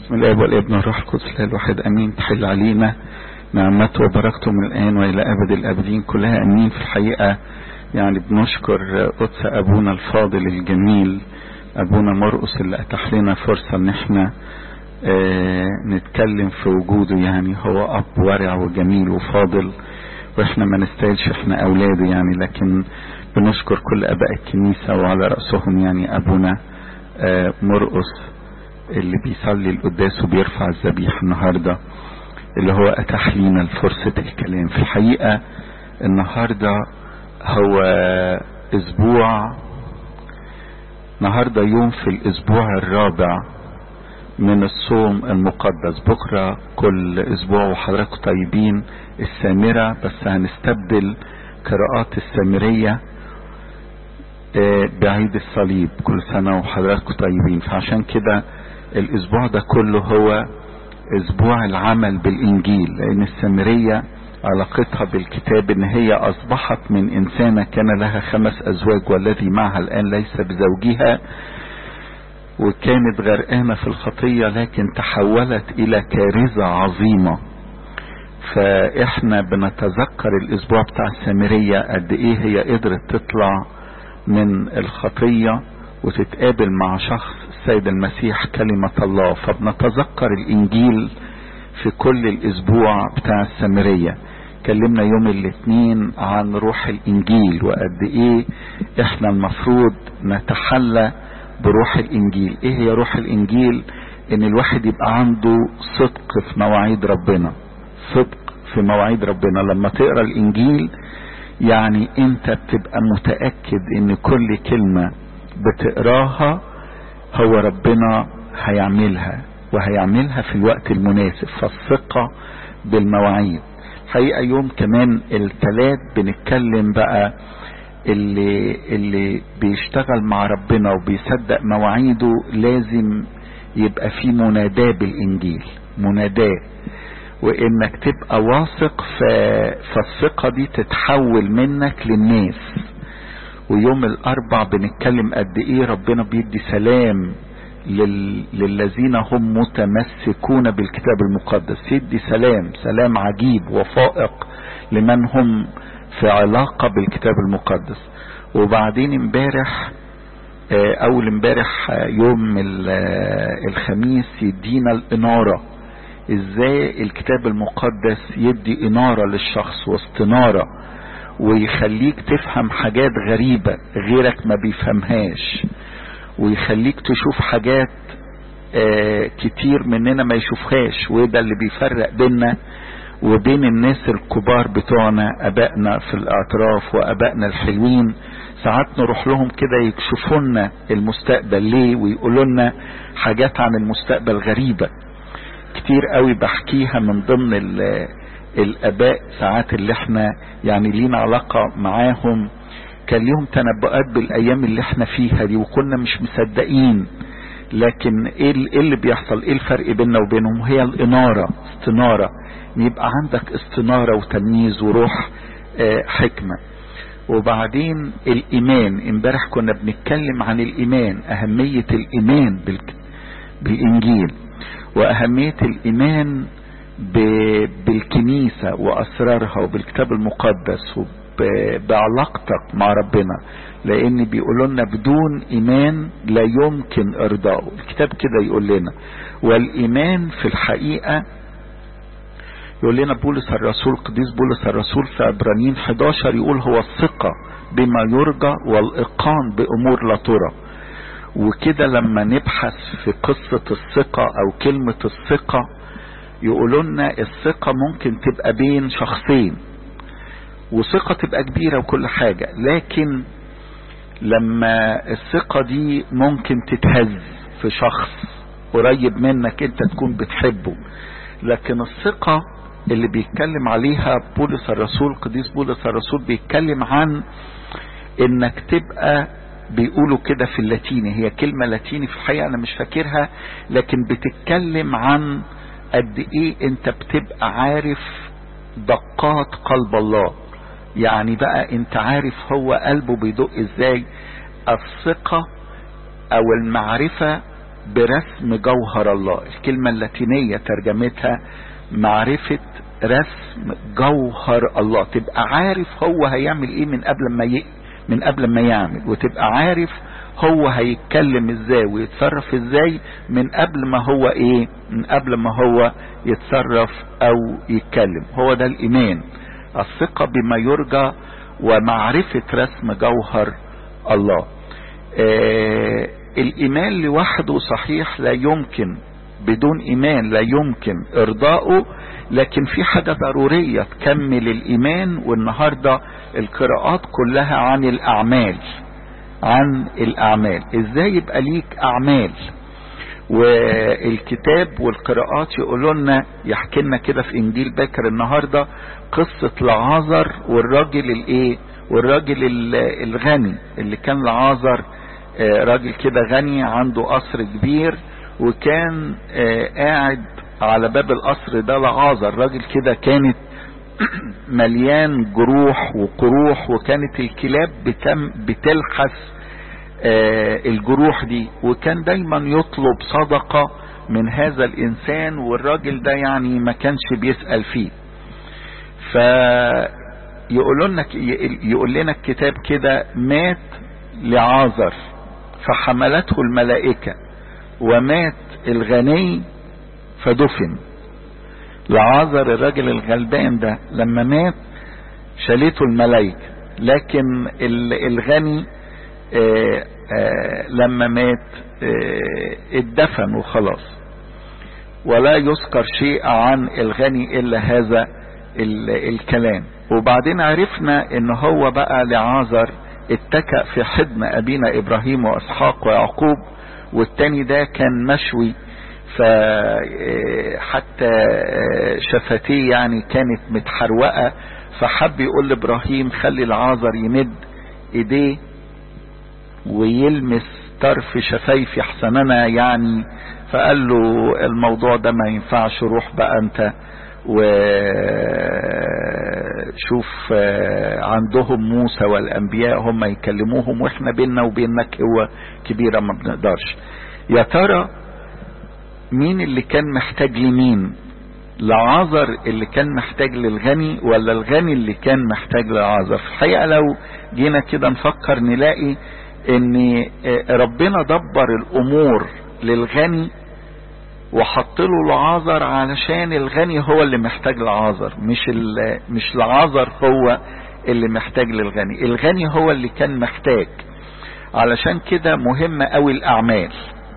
بسم الله والابن والروح القدس الواحد امين تحل علينا نعمته وبركته من الان والى ابد الابدين كلها امين في الحقيقه يعني بنشكر قدس ابونا الفاضل الجميل ابونا مرقس اللي اتاح لنا فرصه ان احنا اه نتكلم في وجوده يعني هو اب ورع وجميل وفاضل واحنا ما نستاهلش احنا اولاده يعني لكن بنشكر كل اباء الكنيسه وعلى راسهم يعني ابونا اه مرقس اللي بيصلي القداس وبيرفع الذبيحه النهارده اللي هو اتاح لينا فرصه الكلام في الحقيقه النهارده هو اسبوع النهارده يوم في الاسبوع الرابع من الصوم المقدس بكره كل اسبوع وحضراتكم طيبين السامره بس هنستبدل قراءات السامريه بعيد الصليب كل سنه وحضراتكم طيبين فعشان كده الاسبوع ده كله هو اسبوع العمل بالانجيل لان السامريه علاقتها بالكتاب ان هي اصبحت من انسانه كان لها خمس ازواج والذي معها الان ليس بزوجها وكانت غرقانه في الخطيه لكن تحولت الى كارثه عظيمه فاحنا بنتذكر الاسبوع بتاع السامريه قد ايه هي قدرت تطلع من الخطيه وتتقابل مع شخص السيد المسيح كلمة الله فبنتذكر الإنجيل في كل الأسبوع بتاع السامرية كلمنا يوم الاثنين عن روح الإنجيل وقد إيه إحنا المفروض نتحلى بروح الإنجيل إيه هي روح الإنجيل إن الواحد يبقى عنده صدق في مواعيد ربنا صدق في مواعيد ربنا لما تقرأ الإنجيل يعني أنت بتبقى متأكد إن كل كلمة بتقراها هو ربنا هيعملها وهيعملها في الوقت المناسب فالثقة بالمواعيد حقيقة يوم كمان التلات بنتكلم بقى اللي, اللي بيشتغل مع ربنا وبيصدق مواعيده لازم يبقى في مناداة بالإنجيل مناداة وإنك تبقى واثق فالثقة دي تتحول منك للناس ويوم الاربع بنتكلم قد ايه ربنا بيدي سلام لل... للذين هم متمسكون بالكتاب المقدس يدي سلام سلام عجيب وفائق لمن هم في علاقة بالكتاب المقدس وبعدين امبارح اول امبارح يوم الخميس يدينا الانارة ازاي الكتاب المقدس يدي انارة للشخص واستنارة ويخليك تفهم حاجات غريبة غيرك ما بيفهمهاش ويخليك تشوف حاجات آه كتير مننا ما يشوفهاش وده اللي بيفرق بيننا وبين الناس الكبار بتوعنا ابائنا في الاعتراف وابائنا الحلوين ساعات نروح لهم كده يكشفوا لنا المستقبل ليه ويقولوا لنا حاجات عن المستقبل غريبة كتير قوي بحكيها من ضمن الاباء ساعات اللي احنا يعني لينا علاقة معاهم كان ليهم تنبؤات بالايام اللي احنا فيها دي وكنا مش مصدقين لكن ايه اللي بيحصل ايه الفرق بيننا وبينهم هي الانارة استنارة يبقى عندك استنارة وتمييز وروح اه حكمة وبعدين الايمان امبارح كنا بنتكلم عن الايمان اهمية الايمان بالانجيل واهمية الايمان بالكنيسة وأسرارها وبالكتاب المقدس وبعلاقتك مع ربنا لأن بيقولوا لنا بدون إيمان لا يمكن إرضائه الكتاب كده يقول لنا والإيمان في الحقيقة يقول لنا بولس الرسول قديس بولس الرسول في عبرانيين 11 يقول هو الثقة بما يرجى والإقام بأمور لا ترى وكده لما نبحث في قصة الثقة أو كلمة الثقة يقولوا لنا الثقة ممكن تبقى بين شخصين وثقة تبقى كبيرة وكل حاجة لكن لما الثقة دي ممكن تتهز في شخص قريب منك انت تكون بتحبه لكن الثقة اللي بيتكلم عليها بولس الرسول قديس بولس الرسول بيتكلم عن انك تبقى بيقولوا كده في اللاتيني هي كلمة لاتيني في الحقيقة انا مش فاكرها لكن بتتكلم عن قد ايه انت بتبقى عارف دقات قلب الله يعني بقى انت عارف هو قلبه بيدق ازاي الثقة او المعرفة برسم جوهر الله الكلمة اللاتينية ترجمتها معرفة رسم جوهر الله تبقى عارف هو هيعمل ايه من قبل ما ي... من قبل ما يعمل وتبقى عارف هو هيتكلم ازاي ويتصرف ازاي من قبل ما هو ايه من قبل ما هو يتصرف او يتكلم هو ده الايمان الثقة بما يرجى ومعرفة رسم جوهر الله آه الايمان لوحده صحيح لا يمكن بدون ايمان لا يمكن ارضائه لكن في حاجة ضرورية تكمل الايمان والنهاردة القراءات كلها عن الاعمال عن الاعمال ازاي يبقى ليك اعمال والكتاب والقراءات يقولوا لنا يحكي لنا كده في انجيل باكر النهارده قصه لعازر والراجل الايه والراجل الغني اللي كان لعازر راجل كده غني عنده قصر كبير وكان قاعد على باب القصر ده لعازر راجل كده كانت مليان جروح وقروح وكانت الكلاب بتم بتلحس الجروح دي وكان دايما يطلب صدقة من هذا الانسان والراجل ده يعني ما كانش بيسأل فيه فيقول لنا يقول لنا الكتاب كده مات لعازر فحملته الملائكة ومات الغني فدفن لعازر الراجل الغلبان ده لما مات شالته الملائكة لكن الغني آآ آآ لما مات اتدفن وخلاص ولا يذكر شيء عن الغني الا هذا الكلام وبعدين عرفنا ان هو بقى لعازر اتكأ في حضن ابينا ابراهيم واسحاق ويعقوب والتاني ده كان مشوي فحتى شفتيه يعني كانت متحروقة فحب يقول لابراهيم خلي العازر يمد ايديه ويلمس طرف شفايفي احسننا يعني فقال له الموضوع ده ما ينفعش روح بقى انت وشوف عندهم موسى والانبياء هم يكلموهم واحنا بيننا وبينك هو كبيرة ما بنقدرش يا ترى مين اللي كان محتاج لمين لعازر اللي كان محتاج للغني ولا الغني اللي كان محتاج لعازر في الحقيقة لو جينا كده نفكر نلاقي ان ربنا دبر الامور للغني وحط له لعازر علشان الغني هو اللي محتاج لعازر مش مش لعازر هو اللي محتاج للغني الغني هو اللي كان محتاج علشان كده مهمة قوي الاعمال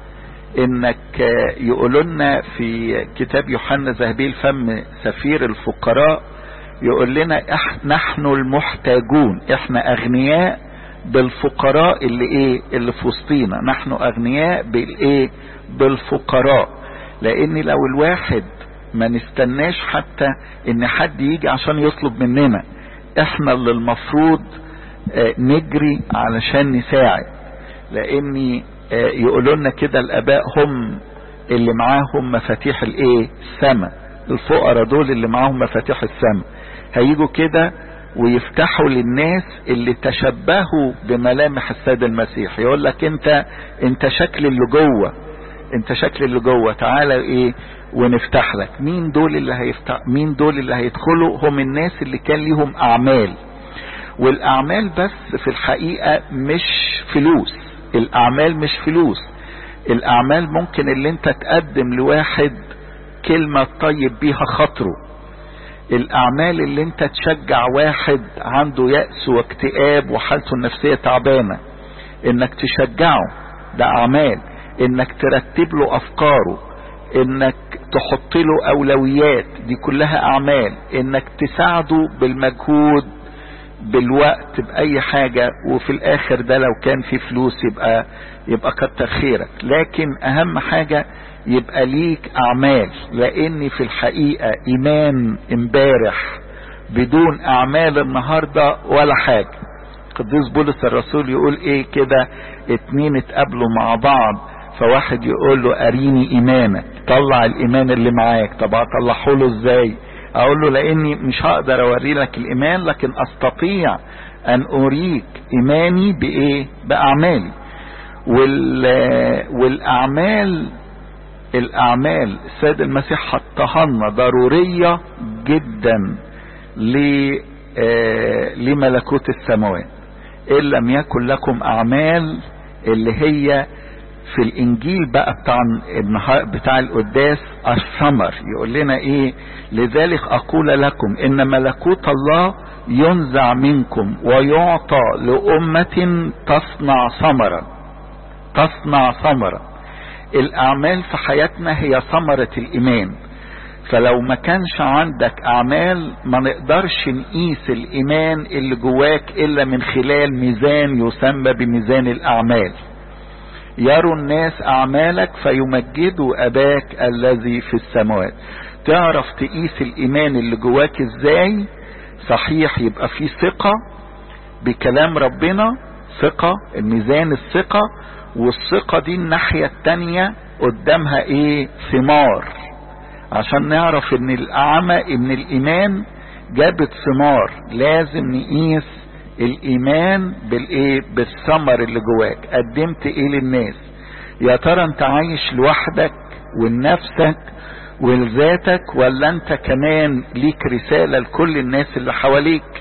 انك يقولوا لنا في كتاب يوحنا ذهبي الفم سفير الفقراء يقول لنا نحن المحتاجون احنا اغنياء بالفقراء اللي ايه اللي في وسطينا نحن اغنياء بالايه بالفقراء لان لو الواحد ما نستناش حتى ان حد يجي عشان يطلب مننا احنا اللي المفروض نجري علشان نساعد لاني يقولوا لنا كده الاباء هم اللي معاهم مفاتيح الايه السماء الفقراء دول اللي معاهم مفاتيح السماء هيجوا كده ويفتحوا للناس اللي تشبهوا بملامح السيد المسيح يقول لك انت انت شكل اللي جوه انت شكل اللي جوه تعالى ايه ونفتح لك مين دول اللي هيفتح مين دول اللي هيدخلوا هم الناس اللي كان ليهم اعمال والاعمال بس في الحقيقة مش فلوس الاعمال مش فلوس الاعمال ممكن اللي انت تقدم لواحد كلمة طيب بيها خاطره الاعمال اللي انت تشجع واحد عنده يأس واكتئاب وحالته النفسية تعبانة انك تشجعه ده اعمال انك ترتب له افكاره انك تحط له اولويات دي كلها اعمال انك تساعده بالمجهود بالوقت باي حاجة وفي الاخر ده لو كان في فلوس يبقى يبقى كتر خيرك لكن اهم حاجة يبقى ليك اعمال لان في الحقيقة ايمان امبارح بدون اعمال النهاردة ولا حاجة قديس بولس الرسول يقول ايه كده اتنين اتقابلوا مع بعض فواحد يقول له اريني ايمانك طلع الايمان اللي معاك طب اطلعه له ازاي اقول له لاني مش هقدر اوري لك الايمان لكن استطيع ان اريك ايماني بايه باعمالي وال والاعمال الاعمال السيد المسيح حطها لنا ضرورية جدا ل لملكوت السماوات ان لم يكن لكم اعمال اللي هي في الانجيل بقى بتاع بتاع القداس الثمر يقول لنا ايه لذلك اقول لكم ان ملكوت الله ينزع منكم ويعطى لأمة تصنع ثمرا تصنع ثمرا الاعمال في حياتنا هي ثمرة الايمان فلو ما كانش عندك اعمال ما نقدرش نقيس الايمان اللي جواك الا من خلال ميزان يسمى بميزان الاعمال يروا الناس اعمالك فيمجدوا اباك الذي في السماوات تعرف تقيس الايمان اللي جواك ازاي صحيح يبقى في ثقة بكلام ربنا ثقة الميزان الثقة والثقة دي الناحية التانية قدامها ايه ثمار عشان نعرف ان الاعمى من الايمان جابت ثمار لازم نقيس الايمان بالايه بالثمر اللي جواك قدمت ايه للناس يا ترى انت عايش لوحدك ولنفسك ولذاتك ولا انت كمان ليك رسالة لكل الناس اللي حواليك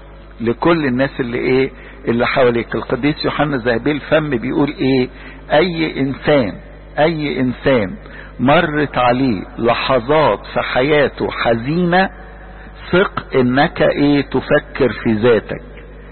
لكل الناس اللي ايه اللي حواليك القديس يوحنا ذهبي الفم بيقول ايه اي انسان اي انسان مرت عليه لحظات في حياته حزينة ثق انك ايه تفكر في ذاتك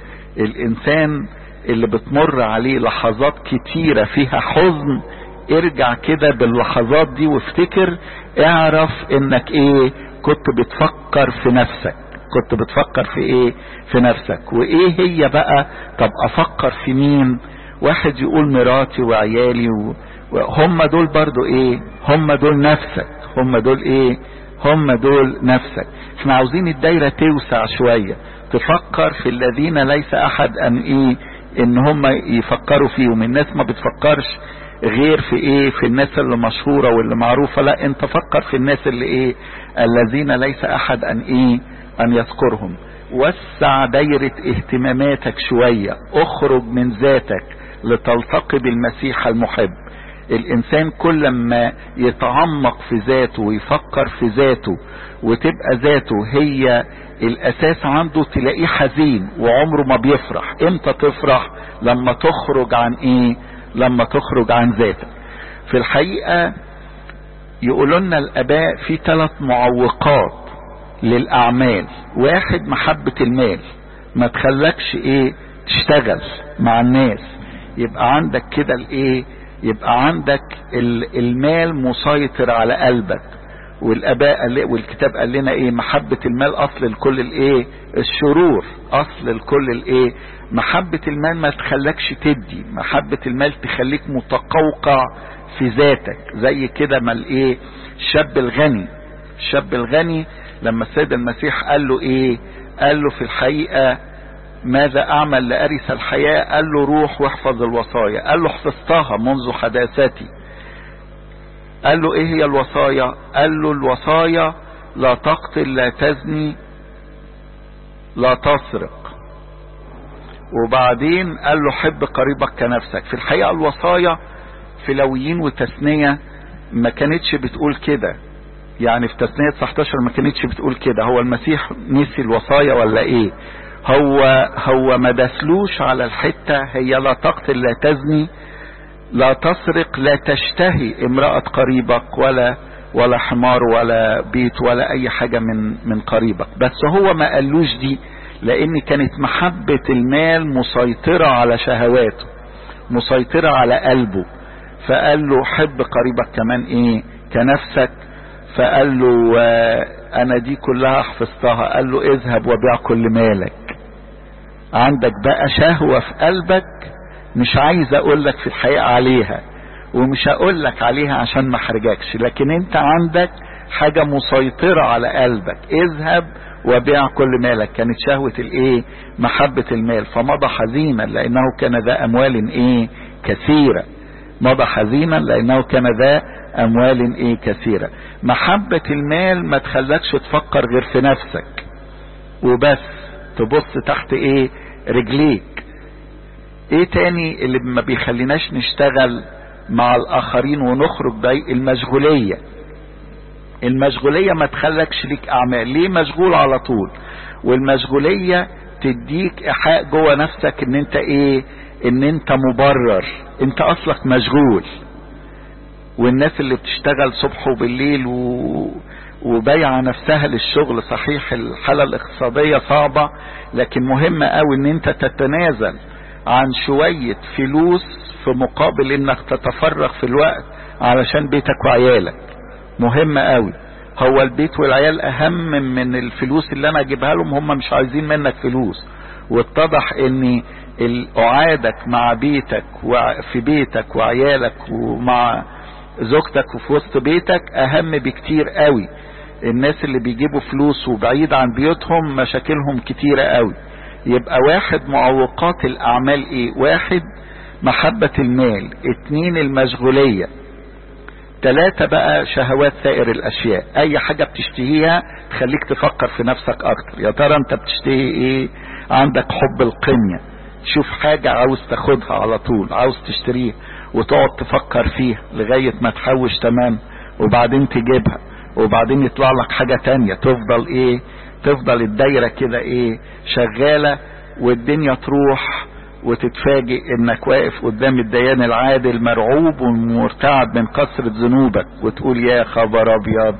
الانسان اللي بتمر عليه لحظات كتيرة فيها حزن ارجع كده باللحظات دي وافتكر اعرف انك ايه كنت بتفكر في نفسك كنت بتفكر في ايه في نفسك وايه هي بقى طب افكر في مين واحد يقول مراتي وعيالي و... هم دول برضو ايه هم دول نفسك هم دول ايه هم دول نفسك احنا عاوزين الدايرة توسع شوية تفكر في الذين ليس احد ان ايه ان هم يفكروا فيهم الناس ما بتفكرش غير في ايه في الناس اللي مشهورة واللي معروفة لا انت فكر في الناس اللي ايه الذين ليس احد ان ايه ان يذكرهم وسع دايرة اهتماماتك شوية اخرج من ذاتك لتلتقي بالمسيح المحب الانسان كل ما يتعمق في ذاته ويفكر في ذاته وتبقى ذاته هي الاساس عنده تلاقيه حزين وعمره ما بيفرح امتى تفرح لما تخرج عن ايه لما تخرج عن ذاتك في الحقيقة يقولوا لنا الاباء في ثلاث معوقات للاعمال واحد محبة المال ما تخلكش ايه تشتغل مع الناس يبقى عندك كده الايه يبقى عندك المال مسيطر على قلبك والاباء والكتاب قال لنا ايه محبة المال اصل الكل الايه الشرور اصل الكل الايه محبة المال ما تخلكش تدي محبة المال تخليك متقوقع في ذاتك زي كده ما الايه الشاب الغني الشاب الغني لما السيد المسيح قال له ايه قال له في الحقيقة ماذا اعمل لارث الحياة قال له روح واحفظ الوصايا قال له حفظتها منذ حداثتي قال له ايه هي الوصايا قال له الوصايا لا تقتل لا تزني لا تسرق وبعدين قال له حب قريبك كنفسك في الحقيقة الوصايا في لويين وتثنية ما كانتش بتقول كده يعني في تثنية 19 ما كانتش بتقول كده هو المسيح نسي الوصايا ولا ايه هو هو ما دسلوش على الحتة هي لا تقتل لا تزني لا تسرق لا تشتهي امرأة قريبك ولا ولا حمار ولا بيت ولا اي حاجة من من قريبك بس هو ما قالوش دي لان كانت محبة المال مسيطرة على شهواته مسيطرة على قلبه فقال له حب قريبك كمان ايه كنفسك فقال له انا دي كلها حفظتها قال له اذهب وبيع كل مالك عندك بقى شهوة في قلبك مش عايز اقول لك في الحقيقة عليها ومش هقول لك عليها عشان ما احرجكش لكن انت عندك حاجة مسيطرة على قلبك اذهب وبيع كل مالك كانت شهوة الايه محبة المال فمضى حزينا لانه كان ذا اموال ايه كثيرة مضى حزينا لانه كان ذا اموال ايه كثيرة محبة المال ما تخلكش تفكر غير في نفسك وبس تبص تحت ايه رجليك ايه تاني اللي ما بيخليناش نشتغل مع الاخرين ونخرج باي المشغولية المشغولية ما تخلكش ليك اعمال ليه مشغول على طول والمشغولية تديك ايحاء جوه نفسك ان انت ايه ان انت مبرر انت اصلك مشغول والناس اللي بتشتغل صبح وبالليل و... وبايعة نفسها للشغل صحيح الحالة الاقتصادية صعبة لكن مهم قوي ان انت تتنازل عن شوية فلوس في مقابل انك تتفرغ في الوقت علشان بيتك وعيالك مهم قوي هو البيت والعيال اهم من الفلوس اللي انا اجيبها لهم هم مش عايزين منك فلوس واتضح ان اعادك مع بيتك وفي بيتك وعيالك ومع زوجتك وفي وسط بيتك اهم بكتير قوي الناس اللي بيجيبوا فلوس وبعيد عن بيوتهم مشاكلهم كتيرة قوي يبقى واحد معوقات الاعمال ايه واحد محبة المال اتنين المشغولية تلاتة بقى شهوات سائر الاشياء اي حاجة بتشتهيها تخليك تفكر في نفسك اكتر يا ترى انت بتشتهي ايه عندك حب القنية تشوف حاجة عاوز تاخدها على طول عاوز تشتريها وتقعد تفكر فيها لغاية ما تحوش تمام وبعدين تجيبها وبعدين يطلع لك حاجة تانية تفضل ايه تفضل الدايرة كده ايه شغالة والدنيا تروح وتتفاجئ انك واقف قدام الديان العادل مرعوب ومرتعب من كثرة ذنوبك وتقول يا خبر ابيض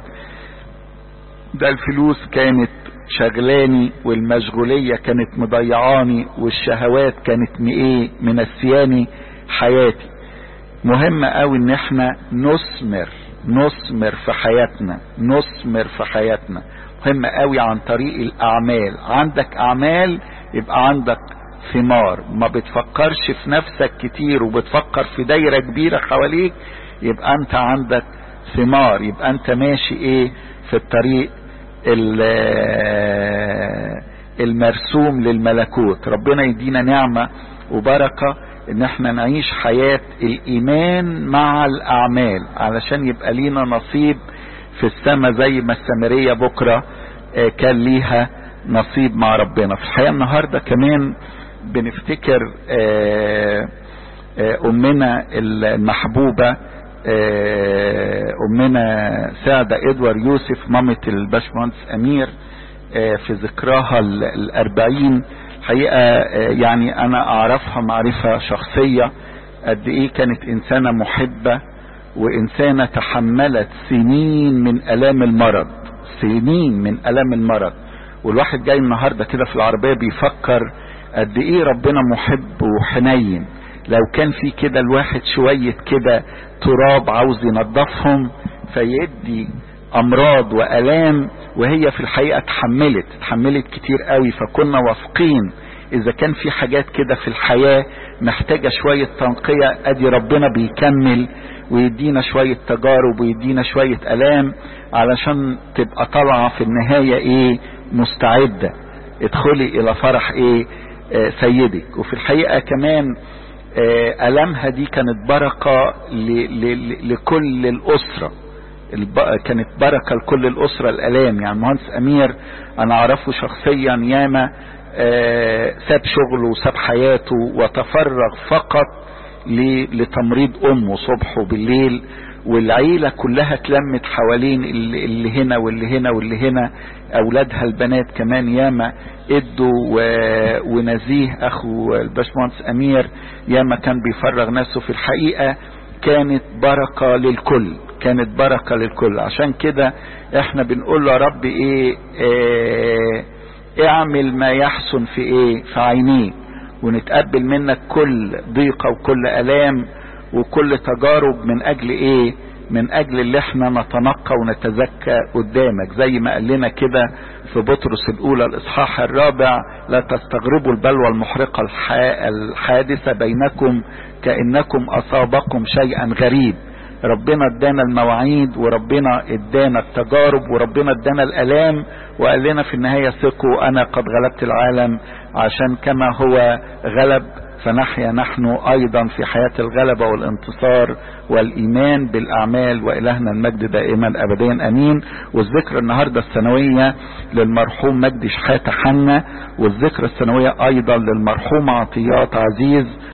ده الفلوس كانت شغلاني والمشغولية كانت مضيعاني والشهوات كانت ايه منسياني حياتي مهم قوي ان احنا نثمر نثمر في حياتنا نثمر في حياتنا مهم قوي عن طريق الاعمال عندك اعمال يبقى عندك ثمار ما بتفكرش في نفسك كتير وبتفكر في دايرة كبيرة حواليك يبقى انت عندك ثمار يبقى انت ماشي ايه في الطريق المرسوم للملكوت ربنا يدينا نعمة وبركة ان احنا نعيش حياة الايمان مع الاعمال علشان يبقى لينا نصيب في السماء زي ما السامرية بكرة كان ليها نصيب مع ربنا في الحقيقة النهاردة كمان بنفتكر امنا المحبوبة امنا سعدة ادوار يوسف مامة الباشمهندس امير في ذكراها الاربعين حقيقة يعني انا اعرفها معرفة شخصية قد ايه كانت انسانة محبة وانسانة تحملت سنين من الام المرض سنين من الام المرض والواحد جاي النهاردة كده في العربية بيفكر قد ايه ربنا محب وحنين لو كان في كده الواحد شوية كده تراب عاوز ينظفهم فيدي امراض والام وهي في الحقيقة اتحملت اتحملت كتير قوي فكنا واثقين اذا كان في حاجات كده في الحياة محتاجة شوية تنقية ادي ربنا بيكمل ويدينا شوية تجارب ويدينا شوية الام علشان تبقى طالعة في النهاية ايه مستعدة ادخلي الى فرح ايه آه سيدك وفي الحقيقة كمان آه ألمها دي كانت بركة لكل الأسرة كانت بركة لكل الأسرة الألام يعني مهندس أمير أنا أعرفه شخصيا ياما آه ساب شغله وساب حياته وتفرغ فقط لتمريض أمه صبح وبالليل والعيلة كلها اتلمت حوالين اللي هنا واللي هنا واللي هنا اولادها البنات كمان ياما ادوا ونزيه اخو الباشمهندس امير ياما كان بيفرغ نفسه في الحقيقة كانت بركة للكل كانت بركة للكل عشان كده احنا بنقول له يا رب ايه, ايه اعمل ما يحسن في ايه في عينيه ونتقبل منك كل ضيقة وكل الام وكل تجارب من اجل ايه من اجل اللي احنا نتنقى ونتزكى قدامك زي ما قال لنا كده في بطرس الاولى الاصحاح الرابع لا تستغربوا البلوى المحرقة الحادثة بينكم كأنكم اصابكم شيئا غريب ربنا ادانا المواعيد وربنا ادانا التجارب وربنا ادانا الالام وقال لنا في النهاية ثقوا انا قد غلبت العالم عشان كما هو غلب فنحيا نحن ايضا في حياة الغلبة والانتصار والايمان بالاعمال والهنا المجد دائما ابديا امين والذكر النهاردة السنوية للمرحوم مجدي شحاتة حنا والذكر السنوية ايضا للمرحوم عطيات عزيز